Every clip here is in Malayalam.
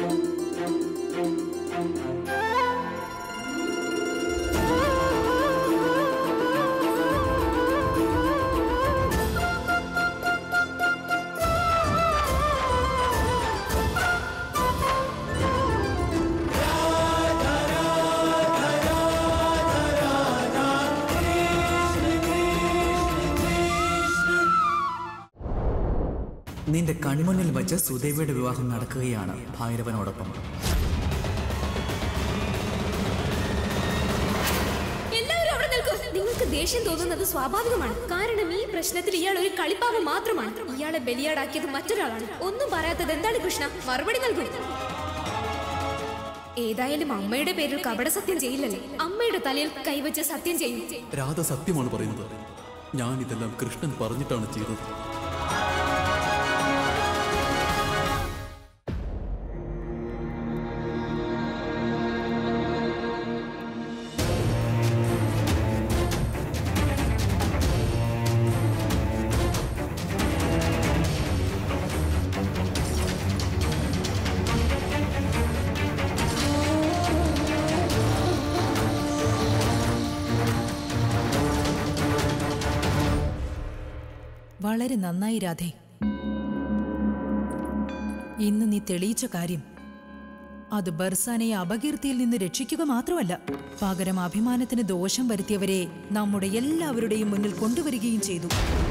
നിന്റെ കൺമുന്നിൽ വച്ച് സുദേവിയുടെ വിവാഹം നടക്കുകയാണ് ഭൈരവനോടൊപ്പം എല്ലാവരും അവിടെ നിൽക്കൂ നിങ്ങൾക്ക് ദേഷ്യം തോന്നുന്നത് സ്വാഭാവികമാണ് കാരണം ഈ പ്രശ്നത്തിൽ ഇയാൾ ഒരു കളിപ്പാവ മാത്രമാണ് ഇയാളെ ബലിയാടാക്കിയത് മറ്റൊരാളാണ് ഒന്നും പറയാത്തത് എന്താണ് കൃഷ്ണ മറുപടി നൽകൂ ഏതായാലും അമ്മയുടെ പേരിൽ കപട സത്യം ചെയ്യില്ലല്ലേ അമ്മയുടെ തലയിൽ കൈവച്ച് സത്യം ചെയ്യും രാധ സത്യമാണ് പറയുന്നത് ഞാൻ ഇതെല്ലാം കൃഷ്ണൻ പറഞ്ഞിട്ടാണ് ചെയ്തത് വളരെ നന്നായി രാധേ ഇന്ന് നീ തെളിയിച്ച കാര്യം അത് ബർസാനയെ അപകീർത്തിയിൽ നിന്ന് രക്ഷിക്കുക മാത്രമല്ല പകരം അഭിമാനത്തിന് ദോഷം വരുത്തിയവരെ നമ്മുടെ എല്ലാവരുടെയും മുന്നിൽ കൊണ്ടുവരികയും ചെയ്തു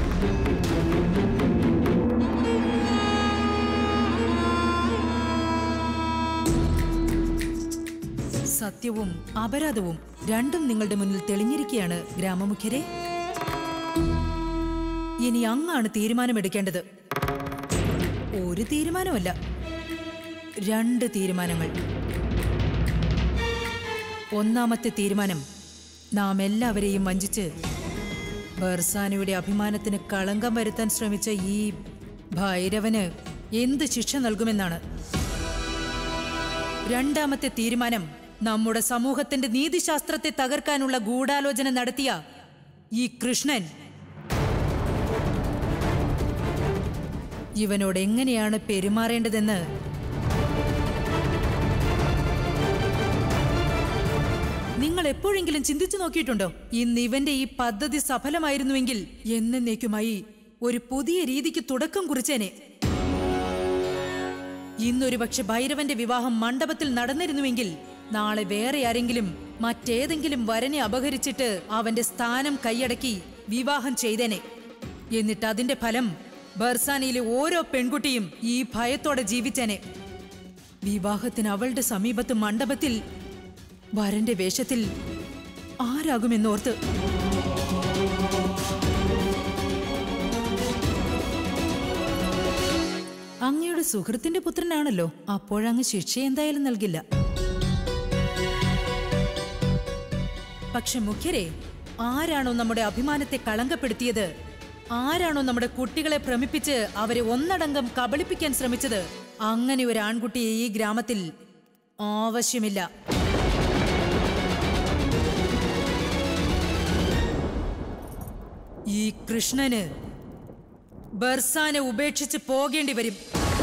സത്യവും അപരാധവും രണ്ടും നിങ്ങളുടെ മുന്നിൽ തെളിഞ്ഞിരിക്കുകയാണ് ഗ്രാമമുഖ്യരെ ഇനി അങ്ങാണ് തീരുമാനമെടുക്കേണ്ടത് ഒരു തീരുമാനമല്ല രണ്ട് തീരുമാനങ്ങൾ ഒന്നാമത്തെ തീരുമാനം നാം എല്ലാവരെയും വഞ്ചിച്ച് ബർസാനയുടെ അഭിമാനത്തിന് കളങ്കം വരുത്താൻ ശ്രമിച്ച ഈ ഭൈരവന് എന്ത് ശിക്ഷ നൽകുമെന്നാണ് രണ്ടാമത്തെ തീരുമാനം നമ്മുടെ സമൂഹത്തിന്റെ നീതിശാസ്ത്രത്തെ തകർക്കാനുള്ള ഗൂഢാലോചന നടത്തിയ ഈ കൃഷ്ണൻ ഇവനോട് എങ്ങനെയാണ് പെരുമാറേണ്ടതെന്ന് നിങ്ങൾ എപ്പോഴെങ്കിലും ചിന്തിച്ചു നോക്കിയിട്ടുണ്ടോ ഇന്ന് ഇവന്റെ ഈ പദ്ധതി സഫലമായിരുന്നുവെങ്കിൽ എന്നേക്കുമായി ഒരു പുതിയ രീതിക്ക് തുടക്കം കുറിച്ചേനെ ഇന്നൊരു പക്ഷെ ഭൈരവന്റെ വിവാഹം മണ്ഡപത്തിൽ നടന്നിരുന്നുവെങ്കിൽ നാളെ വേറെ ആരെങ്കിലും മറ്റേതെങ്കിലും വരനെ അപഹരിച്ചിട്ട് അവന്റെ സ്ഥാനം കൈയടക്കി വിവാഹം ചെയ്തേനെ എന്നിട്ട് അതിന്റെ ഫലം ബർസാനയിലെ ഓരോ പെൺകുട്ടിയും ഈ ഭയത്തോടെ ജീവിച്ചേനെ വിവാഹത്തിന് അവളുടെ സമീപത്ത് മണ്ഡപത്തിൽ വരന്റെ വേഷത്തിൽ ആരാകുമെന്നോർത്ത് അങ്ങയുടെ സുഹൃത്തിന്റെ പുത്രനാണല്ലോ അപ്പോഴങ്ങ് ശിക്ഷ എന്തായാലും നൽകില്ല പക്ഷെ മുഖ്യരെ ആരാണോ നമ്മുടെ അഭിമാനത്തെ കളങ്കപ്പെടുത്തിയത് ആരാണോ നമ്മുടെ കുട്ടികളെ ഭ്രമിപ്പിച്ച് അവരെ ഒന്നടങ്കം കബളിപ്പിക്കാൻ ശ്രമിച്ചത് അങ്ങനെ ഒരു ആൺകുട്ടിയെ ഈ ഗ്രാമത്തിൽ ആവശ്യമില്ല ഈ കൃഷ്ണന് ബർസാനെ ഉപേക്ഷിച്ച് പോകേണ്ടി വരും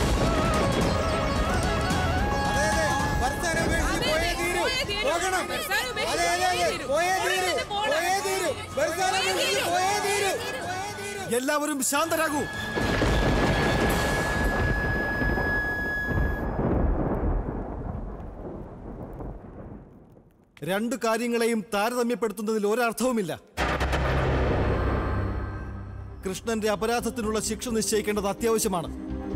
എല്ലാവരും ശാന്തരാകൂ രണ്ട് കാര്യങ്ങളെയും താരതമ്യപ്പെടുത്തുന്നതിൽ ഒരർത്ഥവുമില്ല കൃഷ്ണന്റെ അപരാധത്തിനുള്ള ശിക്ഷ നിശ്ചയിക്കേണ്ടത് അത്യാവശ്യമാണ്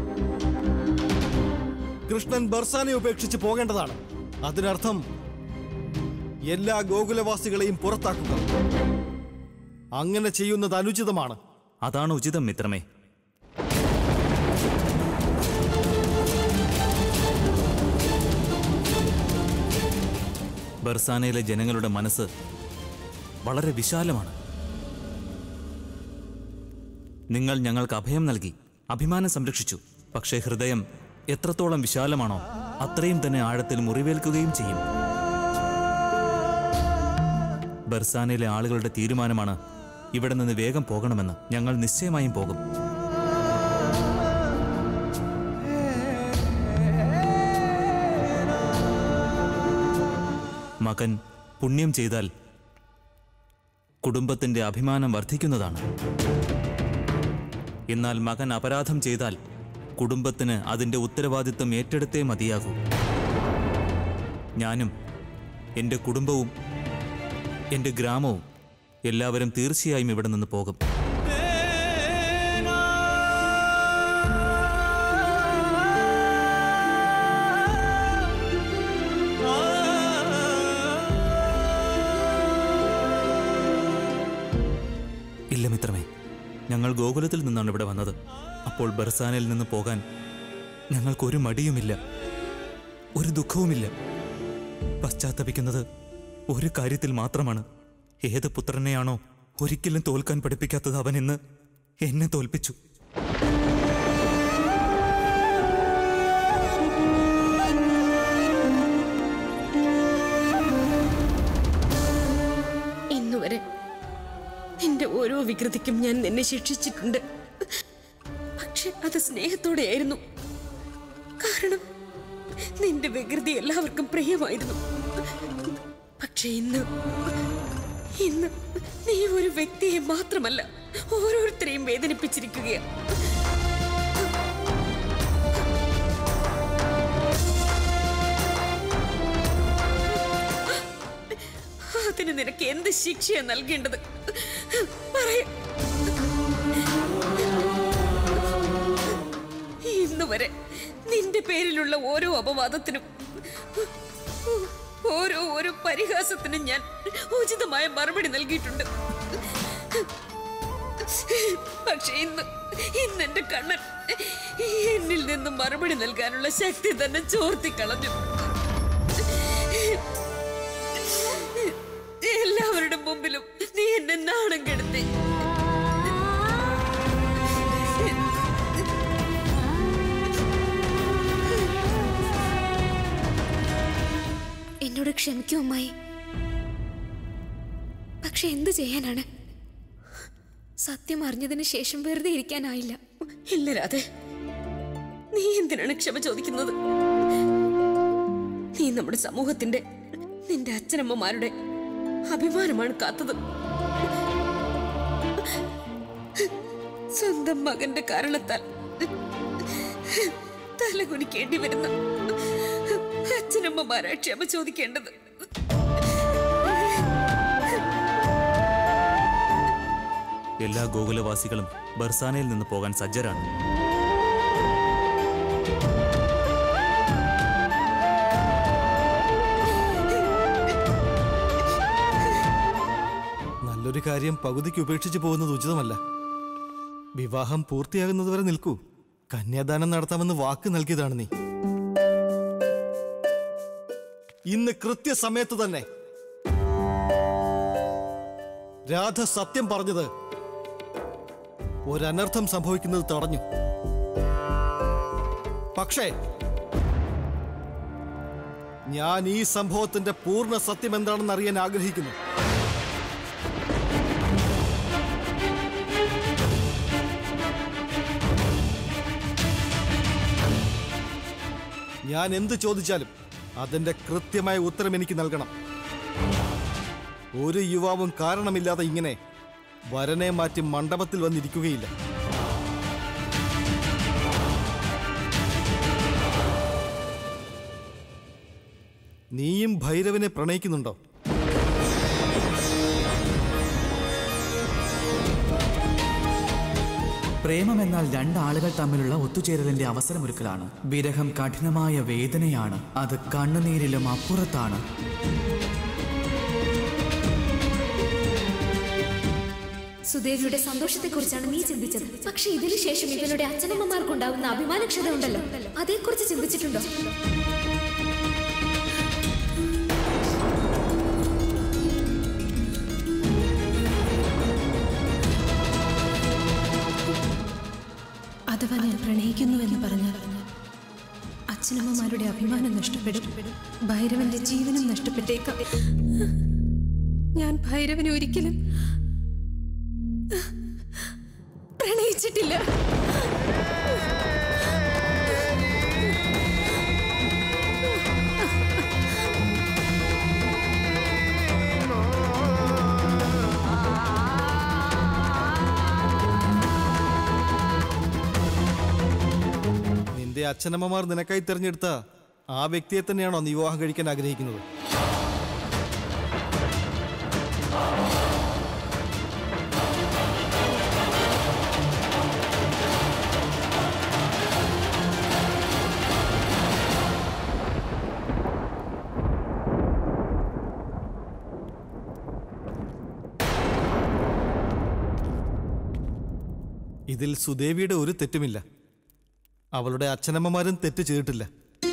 കൃഷ്ണൻ ബർസാനെ ഉപേക്ഷിച്ച് പോകേണ്ടതാണ് അതിനർത്ഥം എല്ലാ ഗോകുലവാസികളെയും പുറത്താക്കുക അങ്ങനെ ചെയ്യുന്നത് അനുചിതമാണ് അതാണ് ഉചിതം മിത്രമേ ബർസാനയിലെ ജനങ്ങളുടെ മനസ്സ് വളരെ വിശാലമാണ് നിങ്ങൾ ഞങ്ങൾക്ക് അഭയം നൽകി അഭിമാനം സംരക്ഷിച്ചു പക്ഷേ ഹൃദയം എത്രത്തോളം വിശാലമാണോ അത്രയും തന്നെ ആഴത്തിൽ മുറിവേൽക്കുകയും ചെയ്യും ബർസാനയിലെ ആളുകളുടെ തീരുമാനമാണ് ഇവിടെ നിന്ന് വേഗം പോകണമെന്ന് ഞങ്ങൾ നിശ്ചയമായും പോകും മകൻ പുണ്യം ചെയ്താൽ കുടുംബത്തിന്റെ അഭിമാനം വർദ്ധിക്കുന്നതാണ് എന്നാൽ മകൻ അപരാധം ചെയ്താൽ കുടുംബത്തിന് അതിന്റെ ഉത്തരവാദിത്വം ഏറ്റെടുത്തേ മതിയാകൂ ഞാനും എൻ്റെ കുടുംബവും എൻ്റെ ഗ്രാമവും എല്ലാവരും തീർച്ചയായും ഇവിടെ നിന്ന് പോകും ഇല്ല മിത്രമേ ഞങ്ങൾ ഗോകുലത്തിൽ നിന്നാണ് ഇവിടെ വന്നത് അപ്പോൾ ബർസാനിൽ നിന്ന് പോകാൻ ഞങ്ങൾക്കൊരു മടിയുമില്ല ഒരു ദുഃഖവുമില്ല പശ്ചാത്തപിക്കുന്നത് ഒരു കാര്യത്തിൽ മാത്രമാണ് ഏത് പുത്രനെയാണോ ഒരിക്കലും തോൽക്കാൻ പഠിപ്പിക്കാത്തത് അവൻ ഇന്ന് എന്നെ തോൽപ്പിച്ചു ഇന്നുവരെ എന്റെ ഓരോ വികൃതിക്കും ഞാൻ നിന്നെ ശിക്ഷിച്ചിട്ടുണ്ട് പക്ഷെ അത് സ്നേഹത്തോടെയായിരുന്നു കാരണം നിന്റെ വികൃതി എല്ലാവർക്കും പ്രിയമായിരുന്നു പക്ഷെ ഇന്ന് ഇന്ന് നീ ഒരു വ്യക്തിയെ മാത്രമല്ല ഓരോരുത്തരെയും വേദനിപ്പിച്ചിരിക്കുകയാണ് അതിന് നിനക്ക് എന്ത് ശിക്ഷയാ നൽകേണ്ടത് പറയ ഇന്ന് വരെ നിന്റെ പേരിലുള്ള ഓരോ അപവാദത്തിനും ഓരോ ഓരോ പരിഹാസത്തിനും ഞാൻ ഉചിതമായ മറുപടി നൽകിയിട്ടുണ്ട് പക്ഷെ ഇന്ന് ഇന്ന് എന്റെ കണ്ണൻ എന്നിൽ നിന്ന് മറുപടി നൽകാനുള്ള ശക്തി തന്നെ ചോർത്തി കളഞ്ഞു എല്ലാവരുടെ മുമ്പിലും നീ എന്നെ നാണം കെടുത്തി എന്നോട് ക്ഷമിക്കൂ അമ്മായി പക്ഷെ എന്തു ചെയ്യാനാണ് സത്യം അറിഞ്ഞതിന് ശേഷം വെറുതെ ഇരിക്കാനായില്ല ഇല്ല രാധെ നീ എന്തിനാണ് ക്ഷമ ചോദിക്കുന്നത് നീ നമ്മുടെ സമൂഹത്തിന്റെ നിന്റെ അച്ഛനമ്മമാരുടെ അഭിമാനമാണ് കാത്തത് സ്വന്തം മകന്റെ കാരണത്താൽ തലകുനിക്കേണ്ടി വരുന്ന അച്ഛനമ്മമാരാ ക്ഷമ ചോദിക്കേണ്ടത് എല്ലാ ഗോകുലവാസികളും ബർസാനയിൽ നിന്ന് പോകാൻ സജ്ജരാണ് നല്ലൊരു കാര്യം പകുതിക്ക് ഉപേക്ഷിച്ച് പോകുന്നത് ഉചിതമല്ല വിവാഹം പൂർത്തിയാകുന്നതുവരെ നിൽക്കൂ കന്യാദാനം നടത്താമെന്ന് വാക്ക് നൽകിയതാണ് നീ ഇന്ന് കൃത്യസമയത്ത് തന്നെ രാധ സത്യം പറഞ്ഞത് ഒരനർത്ഥം സംഭവിക്കുന്നത് തടഞ്ഞു പക്ഷേ ഞാൻ ഈ സംഭവത്തിന്റെ പൂർണ്ണ സത്യം എന്താണെന്ന് അറിയാൻ ആഗ്രഹിക്കുന്നു ഞാൻ എന്ത് ചോദിച്ചാലും അതിന്റെ കൃത്യമായ ഉത്തരം എനിക്ക് നൽകണം ഒരു യുവാവും കാരണമില്ലാതെ ഇങ്ങനെ വരനെ മാറ്റി മണ്ഡപത്തിൽ വന്നിരിക്കുകയില്ല നീയും ഭൈരവനെ പ്രണയിക്കുന്നുണ്ടോ പ്രേമം എന്നാൽ രണ്ടാളുകൾ തമ്മിലുള്ള ഒത്തുചേരലിന്റെ അവസരമൊരുക്കലാണ് വിരഹം കഠിനമായ വേദനയാണ് അത് കണ്ണുനീരിലും അപ്പുറത്താണ് സുദേവിയുടെ സന്തോഷത്തെക്കുറിച്ചാണ് നീ ചിന്തിച്ചത് പക്ഷെ ഇതിനു ശേഷം ഇവരുടെ അച്ഛനമ്മമാർക്കുണ്ടാവുന്ന അഭിമാനക്ഷത ഉണ്ടല്ലോ അതേക്കുറിച്ച് ചിന്തിച്ചിട്ടുണ്ടോ അഥവാ ഞാൻ പ്രണയിക്കുന്നു എന്ന് പറഞ്ഞാൽ അച്ഛനമ്മമാരുടെ അഭിമാനം നഷ്ടപ്പെടും ഭൈരവന്റെ ജീവനും നഷ്ടപ്പെട്ടേക്കാം ഞാൻ ഭൈരവനെ ഒരിക്കലും പ്രണയിച്ചിട്ടില്ല നിന്റെ അച്ഛനമ്മമാർ നിനക്കായി തിരഞ്ഞെടുത്ത ആ വ്യക്തിയെ തന്നെയാണോ നീ വിവാഹം കഴിക്കാൻ ആഗ്രഹിക്കുന്നത് ഇതിൽ സുദേവിയുടെ ഒരു തെറ്റുമില്ല അവളുടെ അച്ഛനമ്മമാരും തെറ്റ് ചെയ്തിട്ടില്ല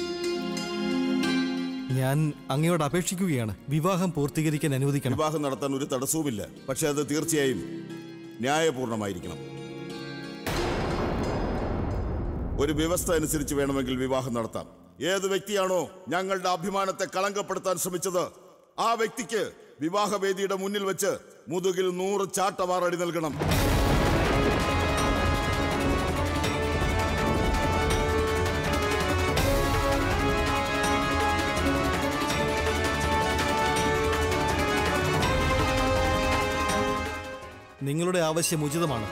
ഞാൻ അങ്ങയോട് അപേക്ഷിക്കുകയാണ് വിവാഹം പൂർത്തീകരിക്കാൻ അനുവദിക്കണം വിവാഹം നടത്താൻ ഒരു തടസ്സവുമില്ല പക്ഷെ അത് തീർച്ചയായും ന്യായപൂർണമായിരിക്കണം ഒരു വ്യവസ്ഥ അനുസരിച്ച് വേണമെങ്കിൽ വിവാഹം നടത്താം ഏത് വ്യക്തിയാണോ ഞങ്ങളുടെ അഭിമാനത്തെ കളങ്കപ്പെടുത്താൻ ശ്രമിച്ചത് ആ വ്യക്തിക്ക് വിവാഹവേദിയുടെ മുന്നിൽ വെച്ച് മുതുകിൽ നൂറ് ചാട്ടവാറടി നൽകണം നിങ്ങളുടെ ആവശ്യം ഉചിതമാണ്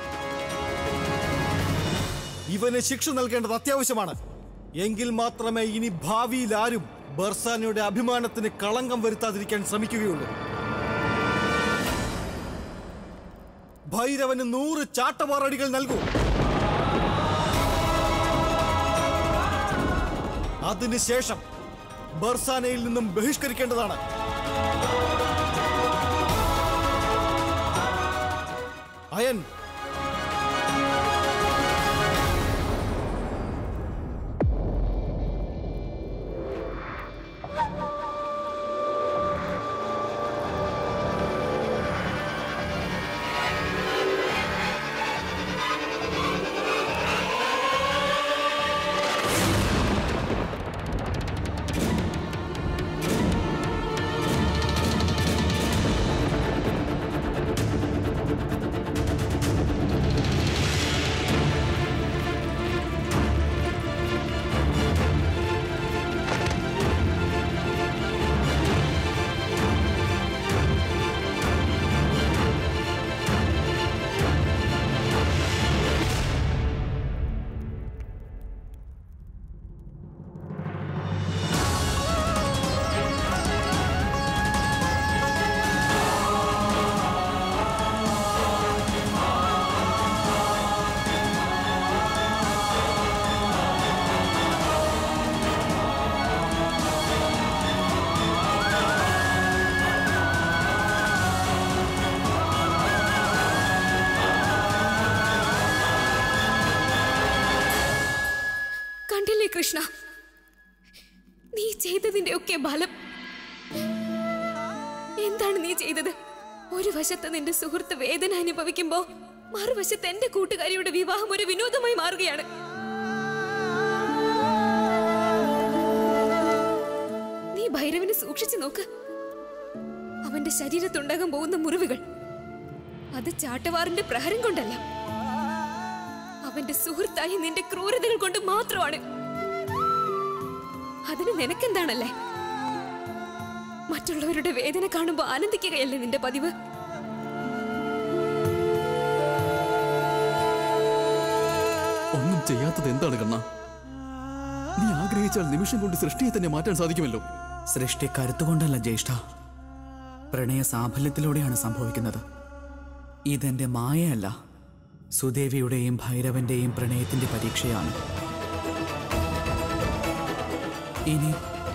ഇവന് ശിക്ഷ നൽകേണ്ടത് അത്യാവശ്യമാണ് എങ്കിൽ മാത്രമേ ഇനി ഭാവിയിൽ ആരും ബർസാനയുടെ അഭിമാനത്തിന് കളങ്കം വരുത്താതിരിക്കാൻ ശ്രമിക്കുകയുള്ളൂ ഭൈരവന് നൂറ് ചാട്ടവാറടികൾ നൽകൂ അതിനുശേഷം ബർസാനയിൽ നിന്നും ബഹിഷ്കരിക്കേണ്ടതാണ് അയൻ കണ്ടില്ലേ കൃഷ്ണ നീ ചെയ്തതിന്റെ ഒക്കെ ഫലം എന്താണ് നീ ചെയ്തത് ഒരു വശത്ത് നിന്റെ സുഹൃത്ത് വേദന അനുഭവിക്കുമ്പോ മറുവശത്ത് എന്റെ കൂട്ടുകാരിയുടെ വിവാഹം ഒരു വിനോദമായി മാറുകയാണ് നീ ഭൈരവിനെ സൂക്ഷിച്ചു നോക്ക് അവന്റെ ശരീരത്തുണ്ടാകാൻ പോകുന്ന മുറിവുകൾ അത് ചാട്ടവാറിന്റെ പ്രഹരം കൊണ്ടല്ല അവന്റെ സുഹൃത്തായി നിന്റെ ക്രൂരതകൾ കൊണ്ട് മാത്രമാണ് അതിന് നിനക്കെന്താണല്ലേ മറ്റുള്ളവരുടെ വേദന കാണുമ്പോൾ ആനന്ദിക്കുകയല്ലേ നിന്റെ പതിവ് ഒന്നും ചെയ്യാത്തത് എന്താണ് കണ്ണ നീ ആഗ്രഹിച്ചാൽ നിമിഷം കൊണ്ട് സൃഷ്ടിയെ തന്നെ മാറ്റാൻ സാധിക്കുമല്ലോ സൃഷ്ടി കരുത്തുകൊണ്ടല്ല ജ്യേഷ്ഠ പ്രണയ സാഫല്യത്തിലൂടെയാണ് സംഭവിക്കുന്നത് ഇതെന്റെ മായയല്ല സുദേവിയുടെയും ഭൈരവന്റെയും പ്രണയത്തിന്റെ പരീക്ഷയാണ് ഇനി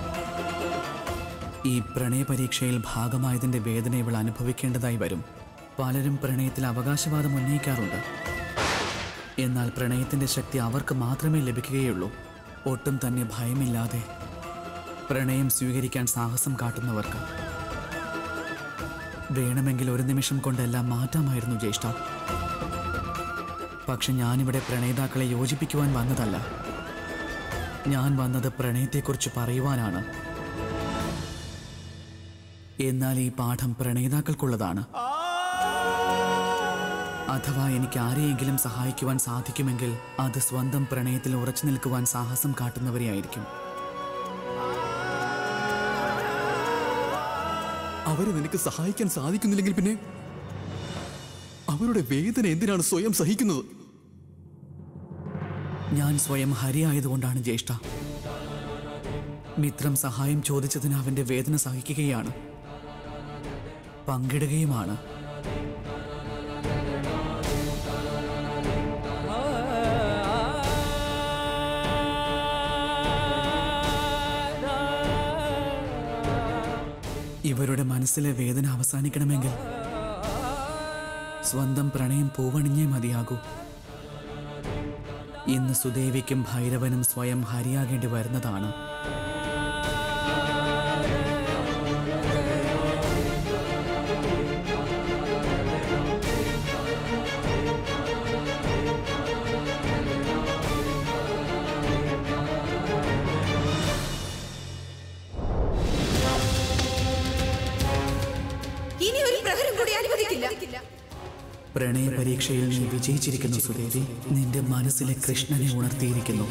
ഈ പ്രണയ പരീക്ഷയിൽ ഭാഗമായതിന്റെ വേദന ഇവൾ അനുഭവിക്കേണ്ടതായി വരും പലരും പ്രണയത്തിൽ അവകാശവാദം ഉന്നയിക്കാറുണ്ട് എന്നാൽ പ്രണയത്തിന്റെ ശക്തി അവർക്ക് മാത്രമേ ലഭിക്കുകയുള്ളൂ ഒട്ടും തന്നെ ഭയമില്ലാതെ പ്രണയം സ്വീകരിക്കാൻ സാഹസം കാട്ടുന്നവർക്ക് വേണമെങ്കിൽ ഒരു നിമിഷം കൊണ്ടെല്ലാം മാറ്റാമായിരുന്നു ജ്യേഷ്ഠ പക്ഷെ ഞാനിവിടെ പ്രണയിതാക്കളെ യോജിപ്പിക്കുവാൻ വന്നതല്ല ഞാൻ വന്നത് പ്രണയത്തെക്കുറിച്ച് പറയുവാനാണ് എന്നാൽ ഈ പാഠം പ്രണയിതാക്കൾക്കുള്ളതാണ് അഥവാ എനിക്ക് ആരെയെങ്കിലും സഹായിക്കുവാൻ സാധിക്കുമെങ്കിൽ അത് സ്വന്തം പ്രണയത്തിൽ ഉറച്ചു നിൽക്കുവാൻ സാഹസം കാട്ടുന്നവരെയായിരിക്കും അവരെ നിനക്ക് സഹായിക്കാൻ സാധിക്കുന്നില്ലെങ്കിൽ പിന്നെ അവരുടെ വേദന എന്തിനാണ് സ്വയം സഹിക്കുന്നത് ഞാൻ സ്വയം ഹരിയായതുകൊണ്ടാണ് ജ്യേഷ്ഠ മിത്രം സഹായം ചോദിച്ചതിന് അവന്റെ വേദന സഹിക്കുകയാണ് പങ്കിടുകയുമാണ് ഇവരുടെ മനസ്സിലെ വേദന അവസാനിക്കണമെങ്കിൽ സ്വന്തം പ്രണയം പൂവണിഞ്ഞേ മതിയാകൂ ഇന്ന് സുദേവിക്കും ഭൈരവനും സ്വയം ഹരിയാകേണ്ടി വരുന്നതാണ് ഇനി ഒരു പ്രഹരം കൂടി അനുവദിക്കില്ല പ്രണയ പരീക്ഷയിൽ നീ വിജയിച്ചിരിക്കുന്നു സുദേവി നിന്റെ മനസ്സിലെ കൃഷ്ണനെ ഉണർത്തിയിരിക്കുന്നു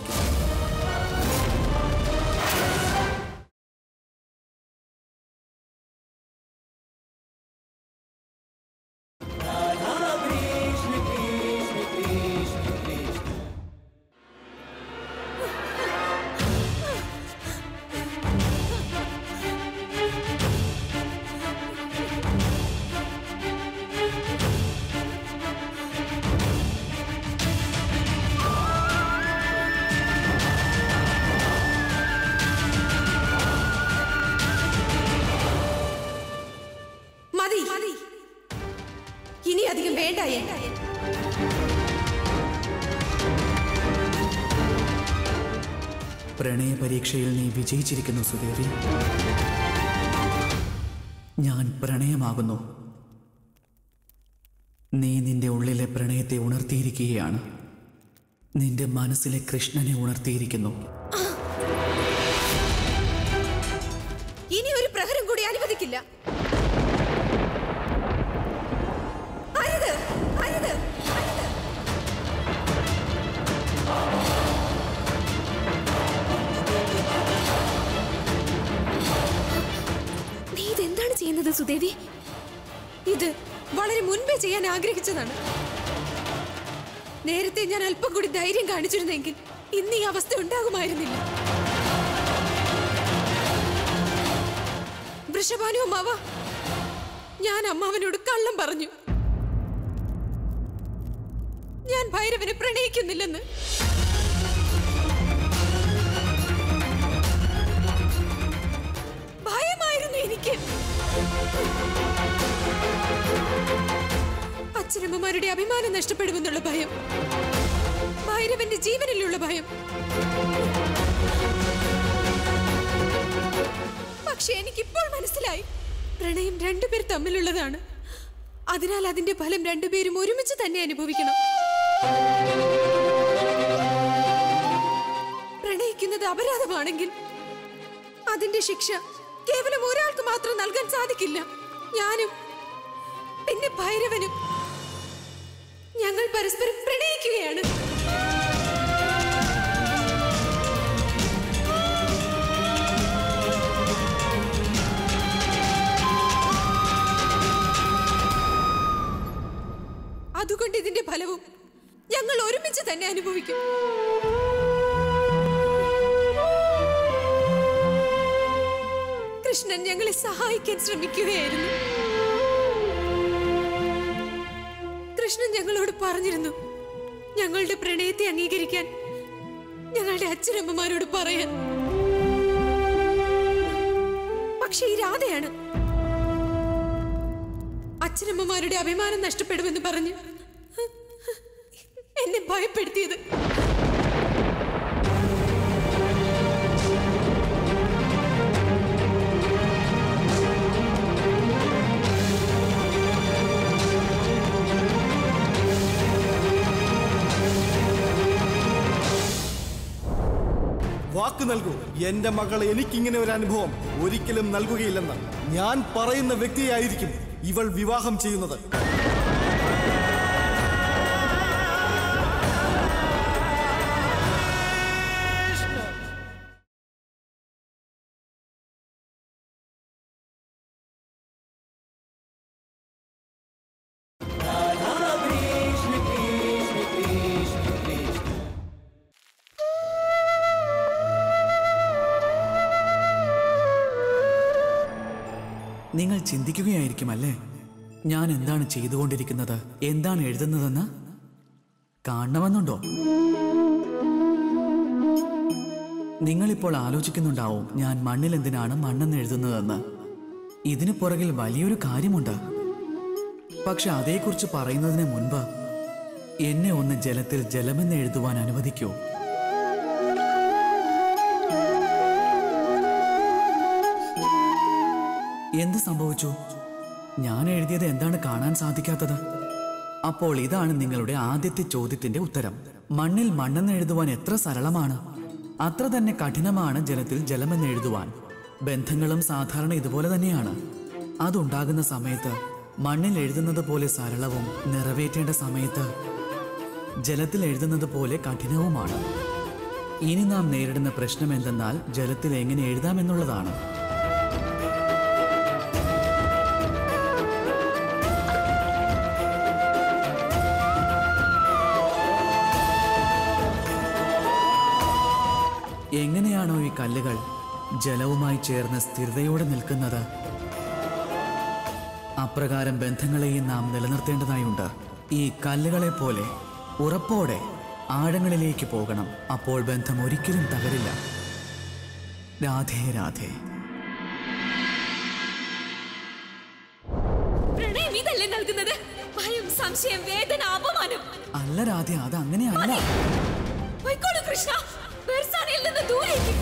മതി ഇനി അധികം വേണ്ടായേ പ്രണയ പരീക്ഷയിൽ നീ വിജയിച്ചിരിക്കുന്നു സുദേവി ഞാൻ പ്രണയമാകുന്നു നീ നിന്റെ ഉള്ളിലെ പ്രണയത്തെ ഉണർത്തിയിരിക്കുകയാണ് നിന്റെ മനസ്സിലെ കൃഷ്ണനെ ഉണർത്തിയിരിക്കുന്നു ഇനി ഒരു പ്രഹരം കൂടി അനുവദിക്കില്ല അരുത് അരുത് അരുത് നീ ഇതെന്താണ് ചെയ്യുന്നത് സുദേവി ഇത് വളരെ മുൻപേ ചെയ്യാൻ ആഗ്രഹിച്ചതാണ് നേരത്തെ ഞാൻ അല്പം കൂടി ധൈര്യം കാണിച്ചിരുന്നെങ്കിൽ ഇന്ന് ഈ അവസ്ഥ ഉണ്ടാകുമായിരുന്നില്ല വൃഷഭാനു അമ്മാവ ഞാൻ അമ്മാവനോട് കള്ളം പറഞ്ഞു ഞാൻ ഭൈരവനെ പ്രണയിക്കുന്നില്ലെന്ന് ഭയമായിരുന്നു എനിക്ക് അച്ഛനമ്മമാരുടെ അഭിമാനം നഷ്ടപ്പെടുമെന്നുള്ള ഭയം ഭൈരവന്റെ ജീവനിലുള്ള ഭയം പക്ഷെ എനിക്കിപ്പോൾ മനസ്സിലായി പ്രണയം രണ്ടുപേർ തമ്മിലുള്ളതാണ് അതിനാൽ അതിന്റെ ഫലം രണ്ടുപേരും ഒരുമിച്ച് തന്നെ അനുഭവിക്കണം പ്രണയിക്കുന്നത് അപരാധമാണെങ്കിൽ അതിന്റെ ശിക്ഷ കേവലം ഒരാൾക്ക് മാത്രം നൽകാൻ സാധിക്കില്ല ഞാനും പിന്നെ ഭൈരവനും ഞങ്ങൾ പരസ്പരം പ്രണയിക്കുകയാണ് അതുകൊണ്ട് ഇതിന്റെ ഫലവും ഞങ്ങൾ ഒരുമിച്ച് തന്നെ അനുഭവിക്കും കൃഷ്ണൻ ഞങ്ങളെ സഹായിക്കാൻ ശ്രമിക്കുകയായിരുന്നു കൃഷ്ണൻ ഞങ്ങളോട് പറഞ്ഞിരുന്നു ഞങ്ങളുടെ പ്രണയത്തെ അംഗീകരിക്കാൻ ഞങ്ങളുടെ അച്ഛനമ്മമാരോട് പറയാൻ പക്ഷെ ഈ രാധയാണ് അച്ഛനമ്മമാരുടെ അഭിമാനം നഷ്ടപ്പെടുമെന്ന് പറഞ്ഞ് എന്നെ ഭയപ്പെടുത്തിയത് വാക്ക് നൽകൂ എന്റെ മകൾ എനിക്കിങ്ങനെ ഒരു അനുഭവം ഒരിക്കലും നൽകുകയില്ലെന്ന് ഞാൻ പറയുന്ന വ്യക്തിയായിരിക്കും ഇവൾ വിവാഹം ചെയ്യുന്നത് നിങ്ങൾ ചിന്തിക്കുകയായിരിക്കും അല്ലേ ഞാൻ എന്താണ് ചെയ്തുകൊണ്ടിരിക്കുന്നത് എന്താണ് എഴുതുന്നതെന്ന് കാണണമെന്നുണ്ടോ നിങ്ങളിപ്പോൾ ആലോചിക്കുന്നുണ്ടാവും ഞാൻ മണ്ണിൽ എന്തിനാണ് മണ്ണെന്ന് എഴുതുന്നതെന്ന് ഇതിന് പുറകിൽ വലിയൊരു കാര്യമുണ്ട് പക്ഷെ അതേക്കുറിച്ച് പറയുന്നതിന് മുൻപ് എന്നെ ഒന്ന് ജലത്തിൽ ജലമെന്ന് എഴുതുവാൻ അനുവദിക്കൂ എന്ത് സംഭവിച്ചു ഞാൻ എഴുതിയത് എന്താണ് കാണാൻ സാധിക്കാത്തത് അപ്പോൾ ഇതാണ് നിങ്ങളുടെ ആദ്യത്തെ ചോദ്യത്തിന്റെ ഉത്തരം മണ്ണിൽ മണ്ണെന്ന് എഴുതുവാൻ എത്ര സരളമാണ് അത്ര തന്നെ കഠിനമാണ് ജലത്തിൽ ജലമെന്ന് എഴുതുവാൻ ബന്ധങ്ങളും സാധാരണ ഇതുപോലെ തന്നെയാണ് അതുണ്ടാകുന്ന സമയത്ത് മണ്ണിൽ എഴുതുന്നത് പോലെ സരളവും നിറവേറ്റേണ്ട സമയത്ത് ജലത്തിൽ എഴുതുന്നത് പോലെ കഠിനവുമാണ് ഇനി നാം നേരിടുന്ന പ്രശ്നം എന്തെന്നാൽ ജലത്തിൽ എങ്ങനെ എഴുതാമെന്നുള്ളതാണ് എങ്ങനെയാണോ ഈ കല്ലുകൾ ജലവുമായി ചേർന്ന് സ്ഥിരതയോടെ നിൽക്കുന്നത് അപ്രകാരം ബന്ധങ്ങളെയും നാം നിലനിർത്തേണ്ടതായുണ്ട് ഈ കല്ലുകളെ പോലെ ഉറപ്പോടെ ആഴങ്ങളിലേക്ക് പോകണം അപ്പോൾ ബന്ധം ഒരിക്കലും തകരില്ല രാധേ രാധേ പ്രണയം ഇതല്ലേ നൽകുന്നത് ഭയം സംശയം വേദന അപമാനം അല്ല രാധേ അത് അങ്ങനെയല്ല പൊയ്ക്കോളൂ കൃഷ്ണ ബെർസാനയിൽ നിന്ന് ദൂരേക്ക്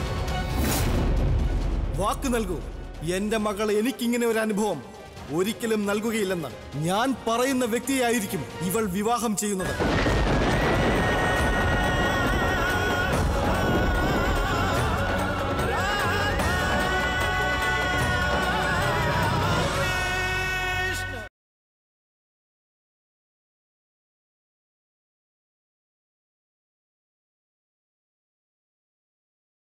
വാക്ക് നൽകൂ എന്റെ മകൾ എനിക്കിങ്ങനെ ഒരു അനുഭവം ഒരിക്കലും നൽകുകയില്ലെന്ന് ഞാൻ പറയുന്ന വ്യക്തിയായിരിക്കും ഇവൾ വിവാഹം ചെയ്യുന്നത്